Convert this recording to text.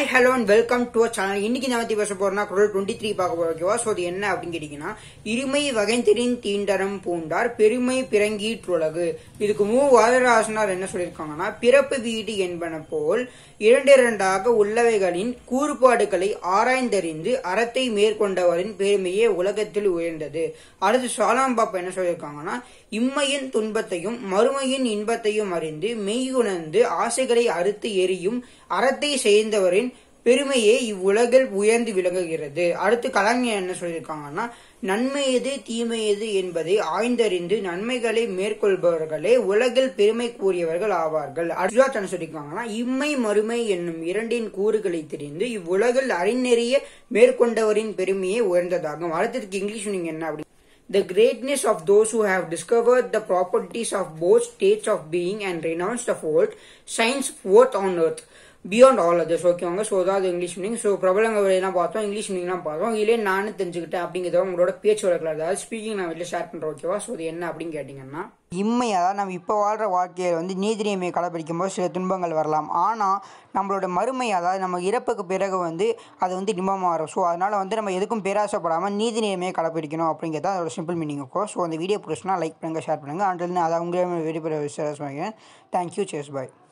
hi hello and welcome to channel இன்னைக்கு நான் பத்தி பேச போறேன்னா குரல் டுவெண்ட்டி த்ரீ பார்க்க போறோம் ஓகேவா ஸோ அது என்ன அப்படின்னு கேட்டீங்கன்னா இருமை வகைந்திரின் தீண்டரம் பூண்டார் பெருமை பிறங்கீற்றுலகு இதுக்கு மூ வாதராசனார் என்ன சொல்லியிருக்காங்கன்னா பிறப்பு வீடு என்பன போல் இரண்டு இரண்டாக உள்ளவைகளின் கூறுபாடுகளை ஆராய்ந்தறிந்து அறத்தை மேற்கொண்டவரின் பெருமையே உலகத்தில் உயர்ந்தது அடுத்து சாலாம் பாப்பா என்ன சொல்லியிருக்காங்கன்னா இம்மையின் துன்பத்தையும் மறுமையின் இன்பத்தையும் அறிந்து மெய்யுணர்ந்து ஆசைகளை அறுத்து எரியும் அறத்தை செய்தவரின் பெருமையே இவ்வுலகில் உயர்ந்து விளங்குகிறது அடுத்து கலைஞர் என்ன சொல்லியிருக்காங்கன்னா நன்மை எது தீமை எது என்பதை ஆய்ந்தறிந்து நன்மைகளை மேற்கொள்பவர்களே உலகில் பெருமை கூறியவர்கள் ஆவார்கள் அர்ஜுனா என்ன சொல்லியிருக்காங்கன்னா இம்மை மறுமை என்னும் இரண்டின் கூறுகளை தெரிந்து இவ்வுலகில் அறிநெறிய மேற்கொண்டவரின் பெருமையே உயர்ந்ததாகும் அடுத்ததுக்கு இங்கிலீஷ் நீங்க என்ன அப்படி The greatness of those who have discovered the properties of both states of being and renounced the fault shines forth on earth beyond all others ஓகேவாங்க ஸோ அதாவது இங்கிலீஷ் மீனிங் ஸோ பிரபலங்க வழியெல்லாம் பார்த்தோம் இங்கிலீஷ் மீனிங்லாம் பார்த்தோம் இதுலேயே நானும் தெரிஞ்சுக்கிட்டேன் அப்படிங்கிறத உங்களோட பேச்சு வழக்கில் அதாவது ஸ்பீக்கிங் நான் வெளியில் ஷேர் பண்ணுறேன் ஓகேவா ஸோ அது என்ன அப்படின்னு கேட்டிங்கன்னா இம்மை அதாவது நம்ம இப்போ வாழ்கிற வாழ்க்கையில் வந்து நீதிரிமையை கடைப்பிடிக்கும் போது சில துன்பங்கள் வரலாம் ஆனால் நம்மளோட மறுமை அதாவது நம்ம இறப்புக்கு பிறகு வந்து அது வந்து இன்பமாக வரும் ஸோ அதனால் வந்து நம்ம எதுக்கும் பேராசப்படாமல் நீதி நேர்மையை கடைப்பிடிக்கணும் அப்படிங்கிறது அதோட சிம்பிள் மீனிங் இருக்கும் ஸோ அந்த வீடியோ பிடிச்சினா லைக் பண்ணுங்கள் ஷேர் பண்ணுங்கள் அண்ட் அதாவது உங்களே வீடியோ விசாரிச்சு தேங்க்யூ சேஸ் பாய்